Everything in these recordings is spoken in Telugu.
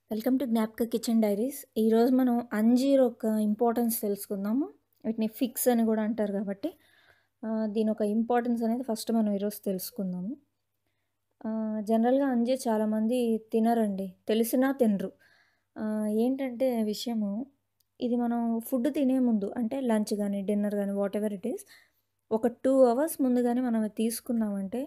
welcome to Gnapaka kitchen diaries ఈరోజు మనం అంజీర్ యొక్క ఇంపార్టెన్స్ తెలుసుకుందాము వీటిని ఫిక్స్ అని కూడా అంటారు కాబట్టి ఆ, దీని ఒక ఇంపార్టెన్స్ అనేది ఫస్ట్ మనం ఈరోజు తెలుసుకుందాము ఆ, జనరల్గా అంజీర్ చాలామంది తినరండి తెలిసినా తినరు ఆ, ఏంటంటే విషయము ఇది మనం ఫుడ్ తినే ముందు అంటే లంచ్ కానీ డిన్నర్ కానీ వాట్ ఎవర్ ఇట్ ఈస్ ఒక టూ అవర్స్ ముందుగానే మనం అది తీసుకున్నామంటే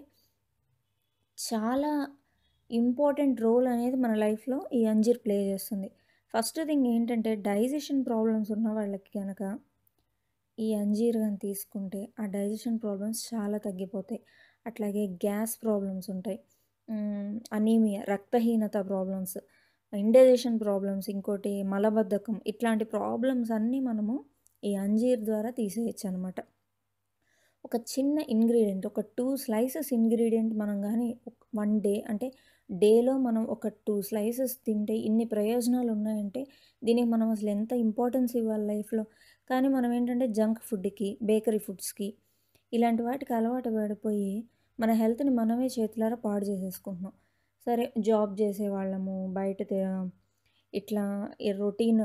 చాలా ఇంపార్టెంట్ రోల్ అనేది మన లైఫ్లో ఈ అంజీర్ ప్లే చేస్తుంది ఫస్ట్ థింగ్ ఏంటంటే డైజెషన్ ప్రాబ్లమ్స్ ఉన్న వాళ్ళకి కనుక ఈ అంజీర్ కానీ తీసుకుంటే ఆ డైజెషన్ ప్రాబ్లమ్స్ చాలా తగ్గిపోతాయి అట్లాగే గ్యాస్ ప్రాబ్లమ్స్ ఉంటాయి అనీమియా రక్తహీనత ప్రాబ్లమ్స్ ఇండైజెషన్ ప్రాబ్లమ్స్ ఇంకోటి మలబద్ధకం ఇట్లాంటి ప్రాబ్లమ్స్ అన్నీ మనము ఈ అంజీర్ ద్వారా తీసేయచ్చు అనమాట ఒక చిన్న ఇంగ్రీడియంట్ ఒక టూ స్లైసెస్ ఇంగ్రీడియంట్ మనం కానీ వన్ డే అంటే డేలో మనం ఒక టూ స్లైసెస్ తింటే ఇన్ని ప్రయోజనాలు ఉన్నాయంటే దీనికి మనం అసలు ఎంత ఇంపార్టెన్స్ ఇవ్వాలి లైఫ్లో కానీ మనం ఏంటంటే జంక్ ఫుడ్కి బేకరీ ఫుడ్స్కి ఇలాంటి వాటికి అలవాటు పడిపోయి మన హెల్త్ని మనమే చేతులారా పాడు చేసేసుకుంటున్నాం సరే జాబ్ చేసే వాళ్ళము బయట తి- ఇట్లా ఈ రొటీన్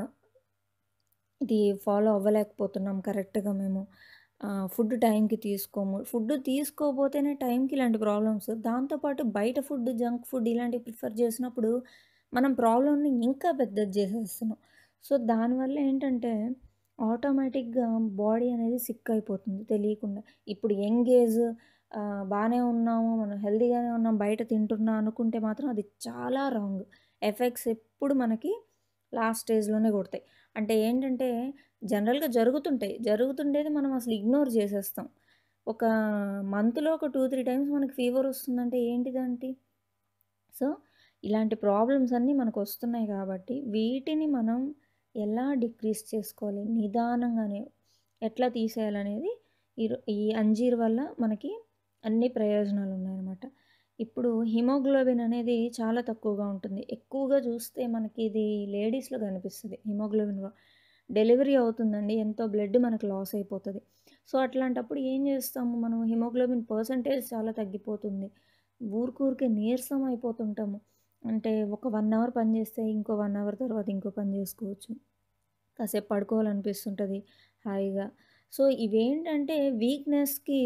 ఇది ఫాలో అవ్వలేకపోతున్నాం కరెక్ట్గా మేము ఫుడ్ టైంకి తీసుకోము ఫుడ్ తీసుకోకపోతేనే టైంకి ఇలాంటి ప్రాబ్లమ్స్ దాంతోపాటు బయట ఫుడ్ జంక్ ఫుడ్ ఇలాంటివి ప్రిఫర్ చేసినప్పుడు మనం ప్రాబ్లమ్ని ఇంకా పెద్దది చేసేస్తున్నాం సో దానివల్ల ఏంటంటే ఆటోమేటిక్గా బాడీ అనేది సిక్ అయిపోతుంది తెలియకుండా ఇప్పుడు యంగ్ ఏజ్ బాగానే ఉన్నాము మనం హెల్తీగానే ఉన్నాం బయట తింటున్నా అనుకుంటే మాత్రం అది చాలా రాంగ్ ఎఫెక్ట్స్ ఎప్పుడు మనకి లాస్ట్ స్టేజ్లోనే కొడతాయి అంటే ఏంటంటే జనరల్గా జరుగుతుంటాయి జరుగుతుండేది మనం అసలు ఇగ్నోర్ చేసేస్తాం ఒక మంత్లో ఒక టూ త్రీ టైమ్స్ మనకి ఫీవర్ వస్తుందంటే ఏంటిదంటే సో ఇలాంటి ప్రాబ్లమ్స్ అన్నీ మనకు వస్తున్నాయి కాబట్టి వీటిని మనం ఎలా డిక్రీస్ చేసుకోవాలి నిదానంగానే ఎట్లా తీసేయాలనేది ఈ రో- ఈ అంజీర్ వల్ల మనకి అన్ని ప్రయోజనాలు ఉన్నాయన్నమాట ఇప్పుడు హిమోగ్లోబిన్ అనేది చాలా తక్కువగా ఉంటుంది ఎక్కువగా చూస్తే మనకి ఇది లేడీస్లో కనిపిస్తుంది హిమోగ్లోబిన్ డెలివరీ అవుతుందండి ఎంతో బ్లడ్ మనకు లాస్ అయిపోతుంది సో అట్లాంటప్పుడు ఏం చేస్తాము మనం హిమోగ్లోబిన్ పర్సంటేజ్ చాలా తగ్గిపోతుంది ఊరికూరికే నీరసం అయిపోతుంటాము అంటే ఒక వన్ అవర్ పని చేస్తే ఇంకో వన్ అవర్ తర్వాత ఇంకో పని చేసుకోవచ్చు కాసేపు పడుకోవాలనిపిస్తుంటుంది హాయిగా సో ఇవేంటంటే వీక్నెస్కి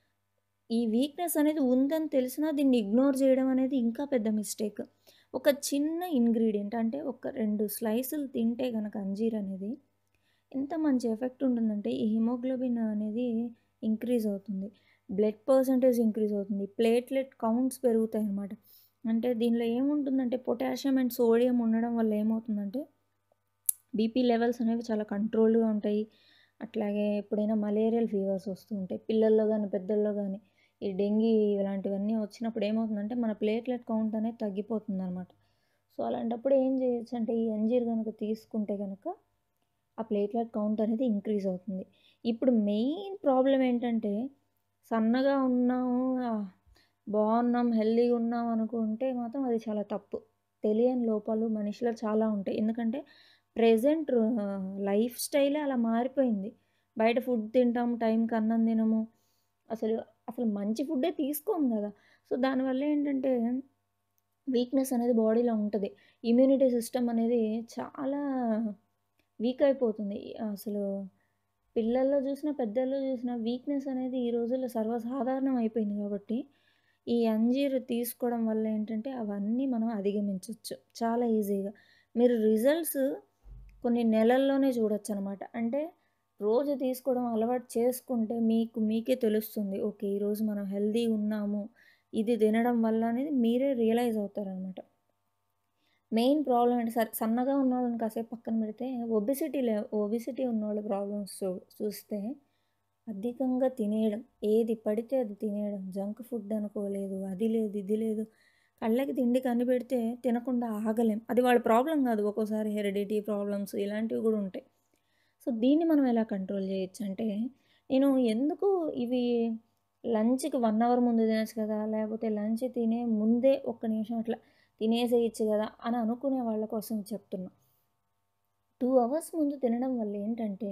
ఈ వీక్నెస్ అనేది ఉందని తెలిసినా దీన్ని ఇగ్నోర్ చేయడం అనేది ఇంకా పెద్ద మిస్టేక్ ఒక చిన్న ఇంగ్రీడియంట్ అంటే ఒక రెండు స్లైసులు తింటే కనుక అంజీర్ అనేది ఎంత మంచి ఎఫెక్ట్ ఉంటుందంటే ఈ హిమోగ్లోబిన్ అనేది ఇంక్రీజ్ అవుతుంది బ్లడ్ పర్సంటేజ్ ఇంక్రీజ్ అవుతుంది ప్లేట్లెట్ కౌంట్స్ పెరుగుతాయి అన్నమాట అంటే దీనిలో ఏముంటుందంటే పొటాషియం అండ్ సోడియం ఉండడం వల్ల ఏమవుతుందంటే బీపీ లెవెల్స్ అనేవి చాలా కంట్రోల్గా ఉంటాయి అట్లాగే ఎప్పుడైనా మలేరియల్ ఫీవర్స్ వస్తూ ఉంటాయి పిల్లల్లో కానీ పెద్దల్లో కానీ ఈ డెంగీ ఇలాంటివన్నీ వచ్చినప్పుడు ఏమవుతుందంటే మన ప్లేట్లెట్ కౌంట్ అనేది తగ్గిపోతుంది అనమాట సో అలాంటప్పుడు ఏం చేయొచ్చు అంటే ఈ అంజీర్ కనుక తీసుకుంటే కనుక ఆ ప్లేట్లెట్ కౌంట్ అనేది ఇంక్రీజ్ అవుతుంది ఇప్పుడు మెయిన్ ప్రాబ్లం ఏంటంటే సన్నగా ఉన్నాము ఆ, బాగున్నాం హెల్తీగా ఉన్నాం అనుకుంటే మాత్రం అది చాలా తప్పు తెలియని లోపాలు మనిషిలో చాలా ఉంటాయి ఎందుకంటే ప్రజెంట్ లైఫ్ స్టైలే అలా మారిపోయింది బయట ఫుడ్ తింటాం టైంకి అన్నం తినము అసలు అసలు మంచి ఫుడ్డే తీసుకోము కదా సో దానివల్ల ఏంటంటే వీక్నెస్ అనేది బాడీలో ఉంటుంది ఇమ్యూనిటీ సిస్టమ్ అనేది చాలా వీక్ అయిపోతుంది అసలు పిల్లల్లో చూసినా పెద్దల్లో చూసినా వీక్నెస్ అనేది ఈ రోజుల్లో సర్వసాధారణం అయిపోయింది కాబట్టి ఈ అంజీర్ తీసుకోవడం వల్ల ఏంటంటే అవన్నీ మనం అధిగమించవచ్చు చాలా ఈజీగా మీరు రిజల్ట్స్ కొన్ని నెలల్లోనే చూడొచ్చు అనమాట అంటే రోజు తీసుకోవడం అలవాటు చేసుకుంటే మీకు మీకే తెలుస్తుంది ఓకే ఈరోజు మనం హెల్దీ ఉన్నాము ఇది తినడం వల్ల అనేది మీరే రియలైజ్ అవుతారనమాట మెయిన్ ప్రాబ్లం అంటే సరే సన్నగా ఉన్న వాళ్ళని కాసేపు పక్కన పెడితే ఒబిసిటీ లే ఒబిసిటీ ఉన్న వాళ్ళ ప్రాబ్లమ్స్ చూ చూస్తే అధికంగా తినేయడం ఏది పడితే అది తినేయడం జంక్ ఫుడ్ అనుకోలేదు అది లేదు ఇది లేదు కళ్ళకి తిండి కనిపెడితే తినకుండా ఆగలేం అది వాళ్ళ ప్రాబ్లం కాదు ఒక్కోసారి హెరిడిటీ ప్రాబ్లమ్స్ ఇలాంటివి కూడా ఉంటాయి సో దీన్ని మనం ఎలా కంట్రోల్ చేయొచ్చు అంటే నేను ఎందుకు ఇవి లంచ్కి వన్ అవర్ ముందు తినచ్చు కదా లేకపోతే లంచ్ తినే ముందే ఒక్క నిమిషం అట్లా తినేసేయచ్చు కదా అని అనుకునే వాళ్ళ కోసం చెప్తున్నా టూ అవర్స్ ముందు తినడం వల్ల ఏంటంటే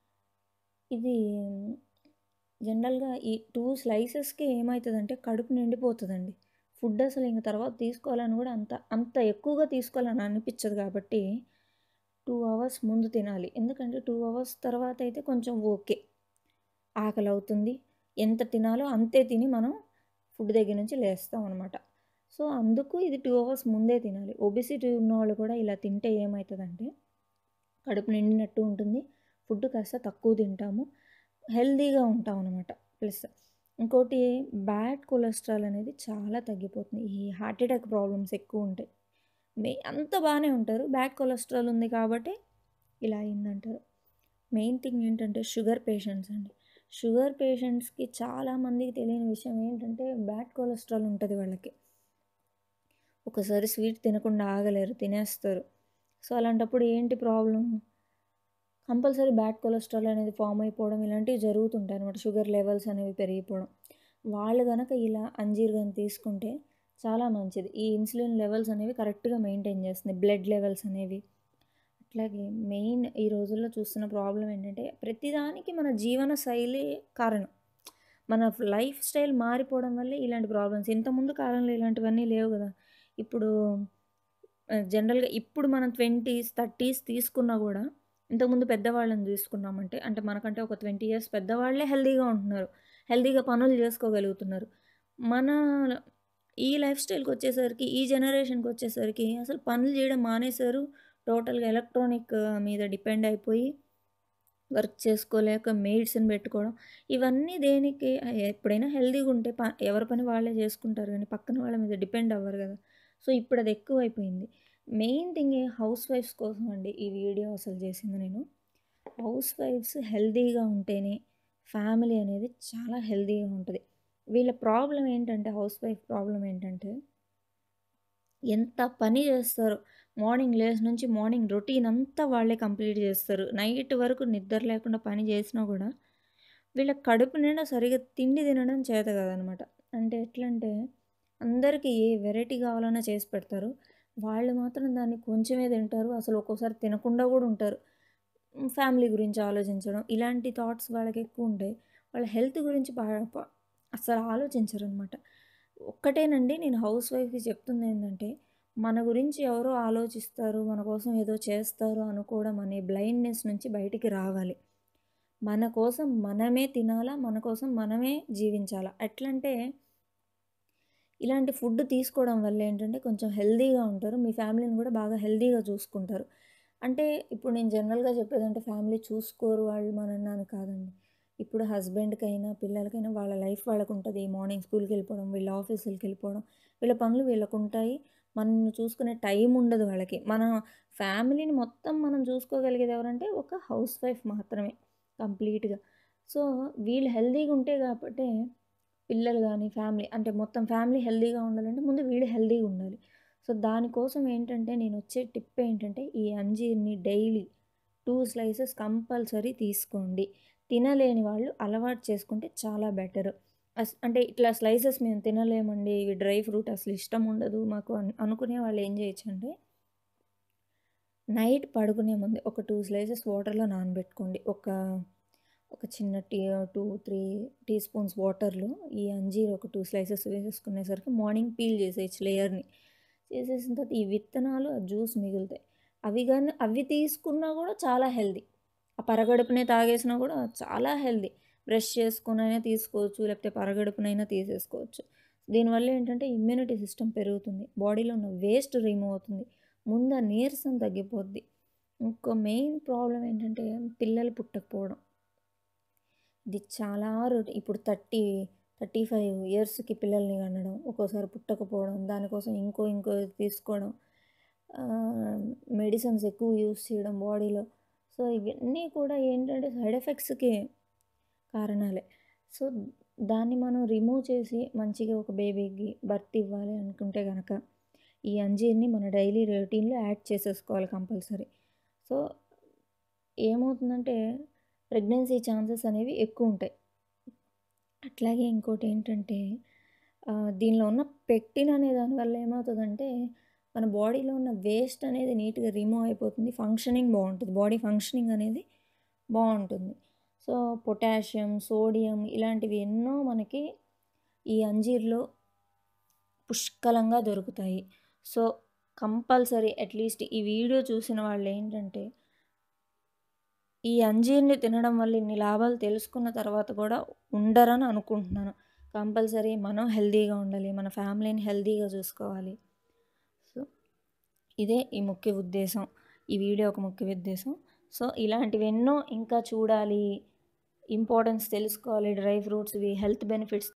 ఇది జనరల్గా ఈ టూ స్లైసెస్కి ఏమవుతుందంటే కడుపు నిండిపోతుందండి ఫుడ్ అసలు ఇంక తర్వాత తీసుకోవాలని కూడా అంత అంత ఎక్కువగా తీసుకోవాలని అనిపించదు కాబట్టి టూ అవర్స్ ముందు తినాలి ఎందుకంటే టూ అవర్స్ తర్వాత అయితే కొంచెం ఓకే ఆకలి అవుతుంది ఎంత తినాలో అంతే తిని మనం ఫుడ్ దగ్గర నుంచి లేస్తాం అనమాట సో అందుకు ఇది టూ అవర్స్ ముందే తినాలి ఒబిసిటీ ఉన్న వాళ్ళు కూడా ఇలా తింటే ఏమవుతుందంటే కడుపు నిండినట్టు ఉంటుంది ఫుడ్ కాస్త తక్కువ తింటాము హెల్దీగా ఉంటాం అనమాట ప్లస్ ఇంకోటి బ్యాడ్ కొలెస్ట్రాల్ అనేది చాలా తగ్గిపోతుంది ఈ హార్ట్ అటాక్ ప్రాబ్లమ్స్ ఎక్కువ ఉంటాయి మే అంత బాగానే ఉంటారు బ్యాడ్ కొలెస్ట్రాల్ ఉంది కాబట్టి ఇలా అయిందంటారు మెయిన్ థింగ్ ఏంటంటే షుగర్ పేషెంట్స్ అండి షుగర్ పేషెంట్స్కి చాలామందికి తెలియని విషయం ఏంటంటే బ్యాడ్ కొలెస్ట్రాల్ ఉంటుంది వాళ్ళకి ఒకసారి స్వీట్ తినకుండా ఆగలేరు తినేస్తారు సో అలాంటప్పుడు ఏంటి ప్రాబ్లం కంపల్సరీ బ్యాడ్ కొలెస్ట్రాల్ అనేది ఫామ్ అయిపోవడం ఇలాంటివి జరుగుతుంటాయి అనమాట షుగర్ లెవెల్స్ అనేవి పెరిగిపోవడం వాళ్ళు కనుక ఇలా అంజీర్ కానీ తీసుకుంటే చాలా మంచిది ఈ ఇన్సులిన్ లెవెల్స్ అనేవి కరెక్ట్గా మెయింటైన్ చేస్తుంది బ్లడ్ లెవెల్స్ అనేవి అట్లాగే మెయిన్ ఈ రోజుల్లో చూస్తున్న ప్రాబ్లం ఏంటంటే ప్రతిదానికి మన జీవన శైలి కారణం మన లైఫ్ స్టైల్ మారిపోవడం వల్లే ఇలాంటి ప్రాబ్లమ్స్ ఇంతకుముందు కాలంలో ఇలాంటివన్నీ లేవు కదా ఇప్పుడు జనరల్గా ఇప్పుడు మనం ట్వంటీస్ థర్టీస్ తీసుకున్నా కూడా ఇంతకుముందు పెద్దవాళ్ళని తీసుకున్నామంటే అంటే మనకంటే ఒక ట్వంటీ ఇయర్స్ పెద్దవాళ్ళే హెల్తీగా ఉంటున్నారు హెల్తీగా పనులు చేసుకోగలుగుతున్నారు మన ఈ లైఫ్ స్టైల్కి వచ్చేసరికి ఈ జనరేషన్కి వచ్చేసరికి అసలు పనులు చేయడం మానేశారు టోటల్గా ఎలక్ట్రానిక్ మీద డిపెండ్ అయిపోయి వర్క్ చేసుకోలేక మెయిడ్స్ని పెట్టుకోవడం ఇవన్నీ దేనికి ఎప్పుడైనా హెల్తీగా ఉంటే ప ఎవరి పని వాళ్ళే చేసుకుంటారు కానీ పక్కన వాళ్ళ మీద డిపెండ్ అవ్వరు కదా సో ఇప్పుడు అది ఎక్కువ అయిపోయింది మెయిన్ థింగ్ హౌస్ వైఫ్స్ కోసం అండి ఈ వీడియో అసలు చేసింది నేను హౌస్ వైఫ్స్ హెల్తీగా ఉంటేనే ఫ్యామిలీ అనేది చాలా హెల్తీగా ఉంటుంది వీళ్ళ ప్రాబ్లం ఏంటంటే హౌస్ వైఫ్ ప్రాబ్లం ఏంటంటే ఎంత పని చేస్తారో మార్నింగ్ లేస్ నుంచి మార్నింగ్ రొటీన్ అంతా వాళ్ళే కంప్లీట్ చేస్తారు నైట్ వరకు నిద్ర లేకుండా పని చేసినా కూడా వీళ్ళ కడుపు నిండా సరిగా తిండి తినడం చేత కదనమాట అంటే ఎట్లా అంటే అందరికీ ఏ వెరైటీ కావాలన్నా చేసి పెడతారు వాళ్ళు మాత్రం దాన్ని కొంచెమే తింటారు అసలు ఒక్కోసారి తినకుండా కూడా ఉంటారు ఫ్యామిలీ గురించి ఆలోచించడం ఇలాంటి థాట్స్ వాళ్ళకి ఎక్కువ ఉంటాయి వాళ్ళ హెల్త్ గురించి బాగా అసలు ఆలోచించరు అనమాట ఒక్కటేనండి నేను హౌస్ వైఫ్కి చెప్తుంది ఏంటంటే మన గురించి ఎవరో ఆలోచిస్తారు మన కోసం ఏదో చేస్తారు అనుకోవడం అనే బ్లైండ్నెస్ నుంచి బయటికి రావాలి మన కోసం మనమే తినాలా మన కోసం మనమే జీవించాలా ఎట్లంటే ఇలాంటి ఫుడ్ తీసుకోవడం వల్ల ఏంటంటే కొంచెం హెల్తీగా ఉంటారు మీ ఫ్యామిలీని కూడా బాగా హెల్తీగా చూసుకుంటారు అంటే ఇప్పుడు నేను జనరల్గా చెప్పేదంటే ఫ్యామిలీ చూసుకోరు వాళ్ళు మనన్నాను కాదండి ఇప్పుడు హస్బెండ్కైనా పిల్లలకైనా వాళ్ళ లైఫ్ వాళ్ళకు ఉంటుంది మార్నింగ్ స్కూల్కి వెళ్ళిపోవడం వీళ్ళ ఆఫీసులకి వెళ్ళిపోవడం వీళ్ళ పనులు వీళ్ళకు ఉంటాయి మనల్ని చూసుకునే టైం ఉండదు వాళ్ళకి మన ఫ్యామిలీని మొత్తం మనం చూసుకోగలిగేది ఎవరంటే ఒక హౌస్ వైఫ్ మాత్రమే కంప్లీట్గా సో వీళ్ళు హెల్తీగా ఉంటే కాబట్టి పిల్లలు కానీ ఫ్యామిలీ అంటే మొత్తం ఫ్యామిలీ హెల్తీగా ఉండాలంటే ముందు వీళ్ళు హెల్తీగా ఉండాలి సో దానికోసం ఏంటంటే నేను వచ్చే టిప్ ఏంటంటే ఈ అంజీర్ని డైలీ టూ స్లైసెస్ కంపల్సరీ తీసుకోండి తినలేని వాళ్ళు అలవాటు చేసుకుంటే చాలా బెటర్ అస్ అంటే ఇట్లా స్లైసెస్ మేము తినలేమండి ఇవి డ్రై ఫ్రూట్ అసలు ఇష్టం ఉండదు మాకు అనుకునే వాళ్ళు ఏం చేయొచ్చు అంటే నైట్ పడుకునే ముందు ఒక టూ స్లైసెస్ వాటర్లో నానబెట్టుకోండి ఒక ఒక చిన్న tea two three teaspoons వాటర్లో ఈ అంజీర్ ఒక టూ స్లైసెస్ వేసేసుకునేసరికి మార్నింగ్ పీల్ చేసేయచ్చు లేయర్ని చేసేసిన తర్వాత ఈ విత్తనాలు ఆ జ్యూస్ మిగులుతాయి అవి కానీ అవి తీసుకున్నా కూడా చాలా హెల్దీ ఆ పరగడుపునే తాగేసినా కూడా చాలా హెల్దీ బ్రష్ చేసుకునైనా తీసుకోవచ్చు లేకపోతే పరగడుపునైనా తీసేసుకోవచ్చు దీనివల్ల ఏంటంటే ఇమ్యూనిటీ సిస్టమ్ పెరుగుతుంది బాడీలో ఉన్న వేస్ట్ రిమూవ్ అవుతుంది ముందు ఆ నీరసం తగ్గిపోద్ది ఇంకో మెయిన్ ప్రాబ్లం ఏంటంటే పిల్లలు పుట్టకపోవడం ఇది చాలా రొటీ ఇప్పుడు థర్టీ థర్టీ ఫైవ్ ఇయర్స్కి పిల్లల్ని కనడం ఒక్కోసారి పుట్టకపోవడం దానికోసం ఇంకో ఇంకో తీసుకోవడం మెడిసిన్స్ ఎక్కువ యూస్ చేయడం బాడీలో సో ఇవన్నీ కూడా ఏంటంటే సైడ్ ఎఫెక్ట్స్కి కారణాలే సో దాన్ని మనం రిమూవ్ చేసి మంచిగా ఒక బేబీకి బర్త్ ఇవ్వాలి అనుకుంటే కనుక ఈ అంజీర్ని మన డైలీ రొటీన్లో యాడ్ చేసేసుకోవాలి కంపల్సరీ సో ఏమవుతుందంటే ప్రెగ్నెన్సీ ఛాన్సెస్ అనేవి ఎక్కువ ఉంటాయి అట్లాగే ఇంకోటి ఏంటంటే దీనిలో ఉన్న పెక్టిన్ అనే దానివల్ల ఏమవుతుందంటే మన బాడీలో ఉన్న వేస్ట్ అనేది నీట్గా రిమూవ్ అయిపోతుంది ఫంక్షనింగ్ బాగుంటుంది బాడీ ఫంక్షనింగ్ అనేది బాగుంటుంది సో పొటాషియం సోడియం ఇలాంటివి ఎన్నో మనకి ఈ అంజీర్లో పుష్కలంగా దొరుకుతాయి సో కంపల్సరీ అట్లీస్ట్ ఈ వీడియో చూసిన వాళ్ళు ఏంటంటే ఈ అంజీర్ని తినడం వల్ల ఇన్ని లాభాలు తెలుసుకున్న తర్వాత కూడా ఉండరని అనుకుంటున్నాను కంపల్సరీ మనం హెల్తీగా ఉండాలి మన ఫ్యామిలీని హెల్తీగా చూసుకోవాలి సో ఇదే ఈ ముఖ్య ఉద్దేశం ఈ వీడియో ఒక ముఖ్య ఉద్దేశం సో ఇలాంటివి ఎన్నో ఇంకా చూడాలి ఇంపార్టెన్స్ తెలుసుకోవాలి డ్రై ఫ్రూట్స్వి హెల్త్ బెనిఫిట్స్